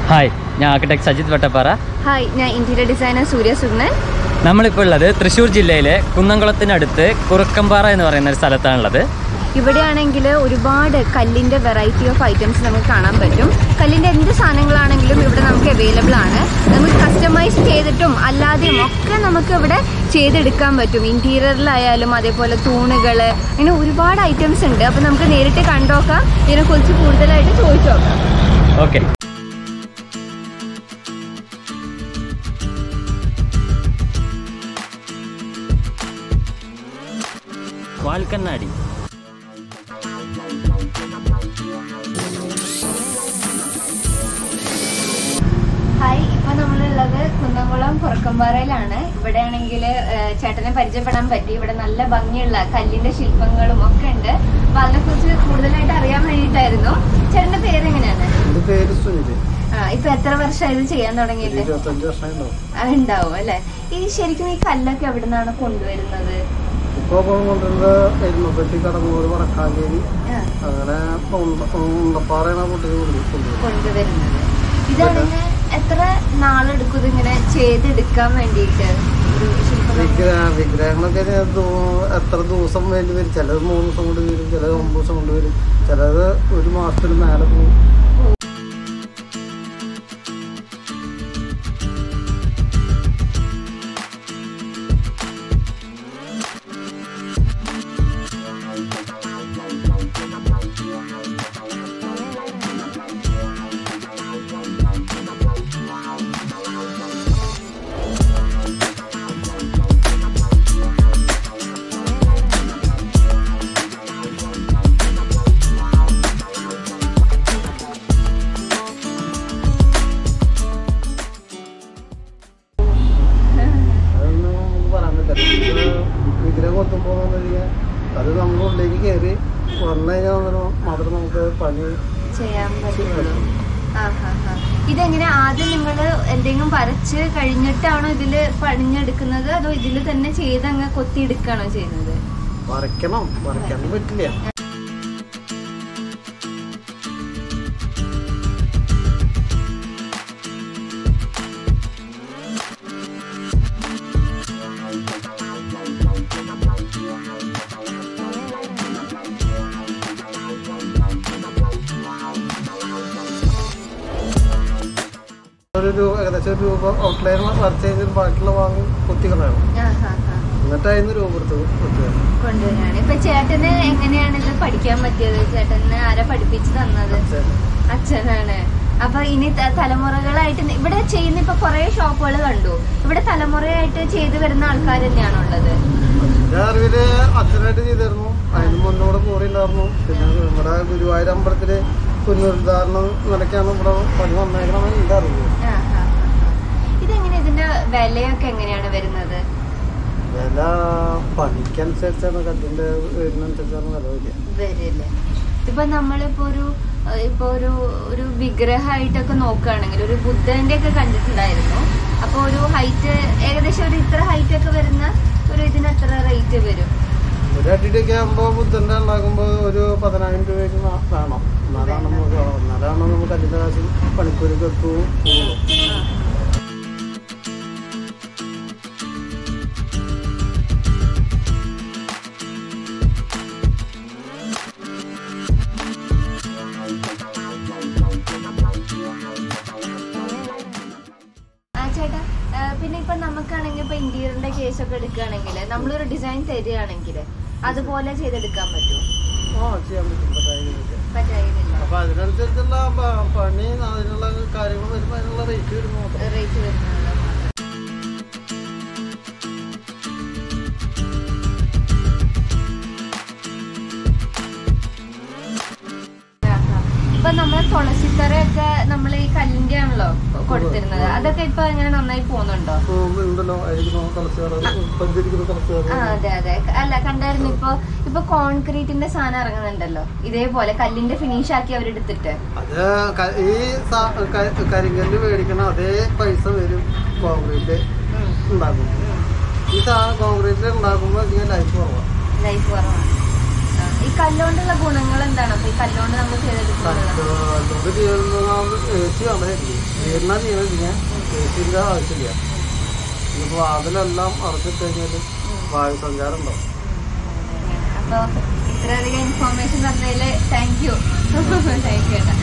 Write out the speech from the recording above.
Hi ഞാൻ architect Sajith Vattappara hi ഞാൻ interior designer Surya Sugnan നമ്മളിപ്പോൾ ഉള്ളത് തൃശ്ശൂർ ജില്ലയിലെ കുന്നംകുളത്തിനടുത്ത് കുറുക്കമ്പാറ എന്ന് പറയുന്ന ഒരു സ്ഥലത്താണുള്ളത് ഇവിടെയാണെങ്കിൽ ഒരുപാട് കല്ലിൻ്റെ വെറൈറ്റി ഓഫ് ഐറ്റംസ് നമുക്ക് കാണാൻ പറ്റും കല്ലിൻ്റെ എന്ത് സാധനങ്ങളാണെങ്കിലും ഇവിടെ നമുക്ക് അവൈലബിൾ ആണ് നമുക്ക് കസ്റ്റമൈസ് ചെയ്തിട്ടും അല്ലാതെയും ഒക്കെ നമുക്ക് ഇവിടെ ചെയ്തെടുക്കാൻ പറ്റും ഇൻറ്റീരിയറിലായാലും അതേപോലെ തൂണുകൾ അങ്ങനെ ഒരുപാട് ഐറ്റംസ് ഉണ്ട് അപ്പോൾ നമുക്ക് നേരിട്ട് കണ്ടോക്കാം ഇതിനെക്കുറിച്ച് കൂടുതലായിട്ട് ചോദിച്ചു നോക്കാം ഓക്കെ വാൽക്കണ്ണാടി ഹായ് ഇപ്പൊ നമ്മളുള്ളത് കുന്നംകുളം പുറക്കമ്പാറയിലാണ് ഇവിടെയാണെങ്കിൽ ചേട്ടനെ പരിചയപ്പെടാൻ പറ്റി ഇവിടെ നല്ല ഭംഗിയുള്ള കല്ലിന്റെ ശില്പങ്ങളും ഒക്കെ ഉണ്ട് അപ്പൊ അതിനെക്കുറിച്ച് കൂടുതലായിട്ട് അറിയാൻ വേണ്ടിയിട്ടായിരുന്നു ചേട്ടന്റെ പേര് എങ്ങനെയാണ് എന്റെ പേര് സുനില് ആ ഇപ്പൊ എത്ര വർഷമായി ഇത് ചെയ്യാൻ തുടങ്ങിയിട്ട് ഇരുപത്തഞ്ച് വർഷമായിട്ടുണ്ടാവും ആ, ഉണ്ടാവും അല്ലെ ഈ ശരിക്കും ഈ കല്ലൊക്കെ എവിടെ നിന്നാണ് കൊണ്ടുവരുന്നത് ഇപ്പൊ കൊണ്ടുവരുന്നത് എരുമപ്പെട്ടി കടങ്ങൂർ വടക്കാഞ്ചേരി ആ, അങ്ങനെ ഉണ്ട- ഉണ്ടപ്പാറയാണ് പൊട്ടി കൊണ്ടുവരുന്നത് കൊണ്ടുവരുന്നത് ഇതാണെങ്കിൽ എത്ര നാളെടുക്കും ഇതിങ്ങനെ ചെയ്തെടുക്കാൻ വേണ്ടിയിട്ട് ഒരു ശില്പം വിഗ്രഹ വിഗ്രഹങ്ങളൊക്കെ ഇനി ദൂ- എത്ര ദിവസം വേണ്ടി വരും ചിലത് മൂന്ന് ദിവസം കൊണ്ട് വരും ചിലത് ഒമ്പത് ദിവസം കൊണ്ട് വരും ചിലത് ഒരു മാസത്തിന് മേലെ പോകും അതൊന്നും നമുക്ക് പറയാൻ പറ്റില്ല ഇത് വിഗ്രഹം കൊത്തുമ്പോൾ അത് നമ്മുടെ ഉള്ളിലേക്ക് കയറി വന്നു കഴിഞ്ഞാൽ മാത്രം നമുക്ക് പണി ചെയ്യാൻ പറ്റുള്ളൂ ആഹാഹാ. ഇതെങ്ങനെ ആദ്യം നിങ്ങൾ എന്തെങ്കിലും വരച്ച് കഴിഞ്ഞിട്ടാണോ ഇതില് പണിഞ്ഞെടുക്കുന്നത് അതോ ഇതിൽ തന്നെ ചെയ്ത് അങ്ങ് കൊത്തിയെടുക്കുകയാണോ ചെയ്യുന്നത് വരയ്ക്കണം വരയ്ക്കാൻ പറ്റില്ല ഒരു രൂപ ഏകദേശം ഒരു രൂപ ഔട്ട്ലൈൻ വരച്ച് കഴിഞ്ഞാൽ ബാക്കിയുള്ള വാങ്ങി കുത്തി കളയണം ആഹാഹാ. എന്നിട്ട് അതിന് രൂപ എടുത്ത് കുത്തിയാണ് കൊണ്ടുവരാണ് ഇപ്പൊ ചേട്ടന് എങ്ങനെയാണ് ഇത് പഠിക്കാൻ പറ്റിയത് ചേട്ടന് ആരാ പഠിപ്പിച്ചു തന്നത് അച്ഛനാണ് അപ്പൊ ഇനി ത- തലമുറകളായിട്ട് നി- ഇവിടെ ചെയ്യുന്ന ഇപ്പൊ കുറെ ഷോപ്പുകൾ കണ്ടു ഇവിടെ തലമുറയായിട്ട് ചെയ്തു വരുന്ന ആൾക്കാർ തന്നെയാണോ ഉള്ളത് എന്റെ അറിവില് അച്ഛനായിട്ട് ചെയ്തിരുന്നു അതിന് മുന്നോട് കൂറി ഉണ്ടായിരുന്നു പിന്നെ നമ്മുടെ ഗുരുവായൂർ അമ്പലത്തില് പുനരുദ്ധാരണം നിലയ്ക്കാണ് ഇവിടെ പണി വന്നേക്കണമെന്ന് എന്റെ അറിവ് ആഹാഹാ. ഇതെങ്ങനെ ഇതിന്റെ വിലയൊക്കെ എങ്ങനെയാണ് വരുന്നത് വില പണിക്കനുസരിച്ചാണ് കല്ലിന്റെ വീടിനനുസരിച്ചാണ് വില വരിക വരില്ലേ ഇപ്പൊ നമ്മളിപ്പോ ഒരു ഏഹ്, ഇപ്പൊ ഒരു ഒരു വിഗ്രഹമായിട്ടൊക്കെ നോക്കുകയാണെങ്കിൽ ഒരു ബുദ്ധന്റെ ഒക്കെ കണ്ടിട്ടുണ്ടായിരുന്നു അപ്പൊ ഒരു ഹൈറ്റ് ഏകദേശം ഒരു ഇത്ര ഹൈറ്റ് ഒക്കെ വരുന്ന ഒരു ഇതിന് എത്ര റേറ്റ് വരും ഒരു അടിയിലൊക്കെ ആകുമ്പോൾ ബുദ്ധന്റെ ഉണ്ടാക്കുമ്പോൾ ഒരു പതിനായിരം രൂപയ്ക്ക് നാ- വേണം എന്നാലാണ് നമുക്ക് എന്നാലാണ് നമുക്ക് കല്ലിന്റെ കാശ് പണിക്കൂലിക്ക് എത്തുകയും ചെയ്യുള്ളൂ ആ ചേട്ടാ ആ, പിന്നെ ഇപ്പൊ നമുക്കാണെങ്കിൽ ഇപ്പൊ ഇന്റീരിയറിന്റെ കേസ് ഒക്കെ എടുക്കുകയാണെങ്കിൽ നമ്മളൊരു ഡിസൈൻ തരികയാണെങ്കിൽ അതുപോലെ ചെയ്തെടുക്കാൻ പറ്റുമോ ആ ചെയ്യാൻ പറ്റും പതിനായിരം രൂപയ്ക്ക് പറ്റായിരുന്നില്ല അപ്പൊ അതിനനുസരിച്ചുള്ള പ- പണി അതിനുള്ള കാര്യങ്ങൾ വരുമ്പോൾ അതിനുള്ള റേറ്റ് വരുമ്പോൾ മാത്രം റേറ്റ് വരുന്നത് ഇപ്പൊ നമ്മള് തുളസിത്തറയൊക്കെ നമ്മൾ ഈ കല്ലിന്റെ ആണല്ലോ കൊടുത്തിരുന്നത് അതൊക്കെ ഇപ്പൊ ഇങ്ങനെ നന്നായി പോകുന്നുണ്ടോ ഉം, ഉണ്ടല്ലോ അതിലേക്ക് കളച്ചാറ് പഞ്ചരിക്കുന്ന ആ കളച്ചാറ് അതെ അതെ അല്ല കണ്ടായിരുന്നു ഇപ്പൊ ഇപ്പൊ കോൺക്രീറ്റിന്റെ സാധനം ഇറങ്ങുന്നുണ്ടല്ലോ ഇതേപോലെ കല്ലിന്റെ ഫിനിഷ് ആക്കി അവരെടുത്തിട്ട് അത് ക- ഈ സാ- ക- കരിങ്കല്ല് മേടിക്കണ അതേ പൈസ വരും കോൺക്രീറ്റ് ഉം, ഉണ്ടാക്കും ഉം. ഈ സാ കോൺക്രീറ്റ് ഉണ്ടാക്കുമ്പോൾ ഇതിന് ലൈഫ് കുറവാണ് ലൈഫ് കുറവാണ് ആ. ഈ കല്ലുകൊണ്ടുള്ള ഗുണങ്ങൾ എന്താണ് അപ്പൊ ഈ കല്ലുകൊണ്ട് നമ്മൾ ചെയ്തെടുക്കുന്നത് അതുകൊണ്ട് ചെയ്യുന്നത് എ സി വേണമായിരിക്കും വീടിനാ ചെയ്യുന്നില്ല എ സിന്റെ ആവശ്യമില്ല ഇനിയിപ്പോ വാതിലെല്ലാം അടച്ചിട്ട് കഴിഞ്ഞാൽ വായു സഞ്ചാരം ഉണ്ടാവും അപ്പൊ ഇത്രയധികം ഇൻഫോർമേഷൻ തന്നതില് താങ്ക് യു താങ്ക് യു ഏട്ടാ